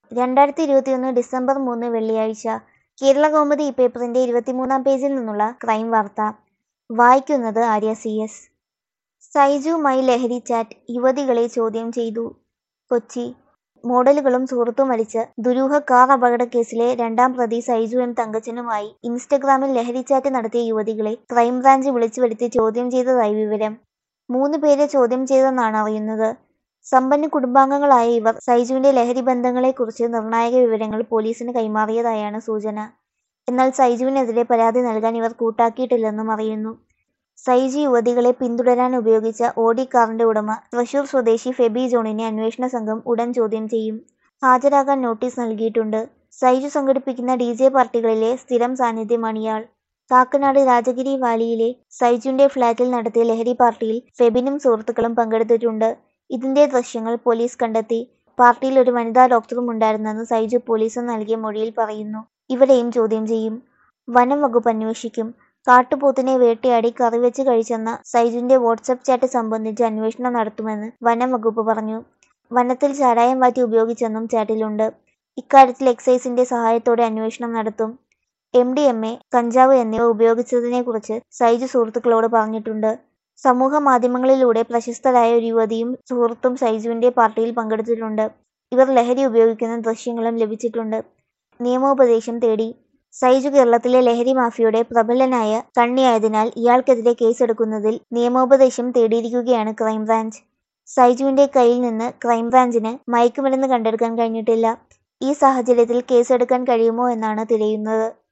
രണ്ടായിരത്തി ഇരുപത്തിയൊന്ന് ഡിസംബർ മൂന്ന് വെള്ളിയാഴ്ച കേരള കൗമുദി ഈ പേപ്പറിന്റെ ഇരുപത്തിമൂന്നാം പേജിൽ നിന്നുള്ള ക്രൈം വാർത്ത വായിക്കുന്നത് ആര്യ സി എസ് സൈജുമായി ലഹരി ചാറ്റ് യുവതികളെ ചോദ്യം ചെയ്തു കൊച്ചി മോഡലുകളും സുഹൃത്തും മരിച്ച ദുരൂഹ കാർ അപകടക്കേസിലെ രണ്ടാം പ്രതി സൈജു എം തങ്കച്ചനുമായി ഇൻസ്റ്റഗ്രാമിൽ ലഹരി ചാറ്റ് നടത്തിയ യുവതികളെ ക്രൈംബ്രാഞ്ച് വിളിച്ചു വരുത്തി ചോദ്യം ചെയ്തതായി വിവരം മൂന്ന് പേരെ ചോദ്യം ചെയ്തെന്നാണ് അറിയുന്നത് സമ്പന്ന കുടുംബാംഗങ്ങളായ ഇവർ സൈജുവിന്റെ ലഹരി ബന്ധങ്ങളെക്കുറിച്ച് നിർണായക വിവരങ്ങൾ പോലീസിന് കൈമാറിയതായാണ് സൂചന എന്നാൽ സൈജുവിനെതിരെ പരാതി നൽകാൻ ഇവർ കൂട്ടാക്കിയിട്ടില്ലെന്നും അറിയുന്നു സൈജു യുവതികളെ പിന്തുടരാൻ ഉപയോഗിച്ച ഓഡി കാറിന്റെ ഉടമ തൃശൂർ സ്വദേശി ഫെബി ജോണിനെ അന്വേഷണ സംഘം ഉടൻ ചോദ്യം ചെയ്യും ഹാജരാകാൻ നോട്ടീസ് നൽകിയിട്ടുണ്ട് സൈജു സംഘടിപ്പിക്കുന്ന ഡി ജെ പാർട്ടികളിലെ സ്ഥിരം സാന്നിധ്യമാണ് ഇയാൾ കാക്കനാട് രാജഗിരി വാലിയിലെ സൈജുവിന്റെ ഫ്ളാറ്റിൽ നടത്തിയ ലഹരി പാർട്ടിയിൽ ഫെബിനും സുഹൃത്തുക്കളും പങ്കെടുത്തിട്ടുണ്ട് ഇതിന്റെ ദൃശ്യങ്ങൾ പോലീസ് കണ്ടെത്തി പാർട്ടിയിൽ ഒരു വനിതാ ഡോക്ടറും ഉണ്ടായിരുന്നെന്ന് സൈജു പോലീസിന് നൽകിയ മൊഴിയിൽ പറയുന്നു ഇവരെയും ചോദ്യം ചെയ്യും വനം വകുപ്പ് അന്വേഷിക്കും കാട്ടുപോത്തിനെ വേട്ടയാടി കറിവെച്ച് കഴിച്ചെന്ന സൈജുവിന്റെ വാട്സപ്പ് ചാറ്റ് സംബന്ധിച്ച് അന്വേഷണം നടത്തുമെന്ന് വനം വകുപ്പ് പറഞ്ഞു വനത്തിൽ ചാരായം വാറ്റി ഉപയോഗിച്ചെന്നും ചാറ്റിലുണ്ട് ഇക്കാര്യത്തിൽ എക്സൈസിന്റെ സഹായത്തോടെ അന്വേഷണം നടത്തും എം ഡി എം എ കഞ്ചാവ് എന്നിവ ഉപയോഗിച്ചതിനെക്കുറിച്ച് സൈജു സുഹൃത്തുക്കളോട് പറഞ്ഞിട്ടുണ്ട് സമൂഹ മാധ്യമങ്ങളിലൂടെ പ്രശസ്തരായ ഒരു യുവതിയും സുഹൃത്തും സൈജുവിന്റെ പാർട്ടിയിൽ പങ്കെടുത്തിട്ടുണ്ട് ഇവർ ലഹരി ഉപയോഗിക്കുന്ന ദൃശ്യങ്ങളും ലഭിച്ചിട്ടുണ്ട് നിയമോപദേശം തേടി സൈജു കേരളത്തിലെ ലഹരി മാഫിയയുടെ പ്രബലനായ കണ്ണിയായതിനാൽ ഇയാൾക്കെതിരെ കേസെടുക്കുന്നതിൽ നിയമോപദേശം തേടിയിരിക്കുകയാണ് ക്രൈംബ്രാഞ്ച് സൈജുവിന്റെ കയ്യിൽ നിന്ന് ക്രൈംബ്രാഞ്ചിന് മയക്കുമരുന്ന് കണ്ടെടുക്കാൻ കഴിഞ്ഞിട്ടില്ല ഈ സാഹചര്യത്തിൽ കേസെടുക്കാൻ കഴിയുമോ എന്നാണ് തിരയുന്നത്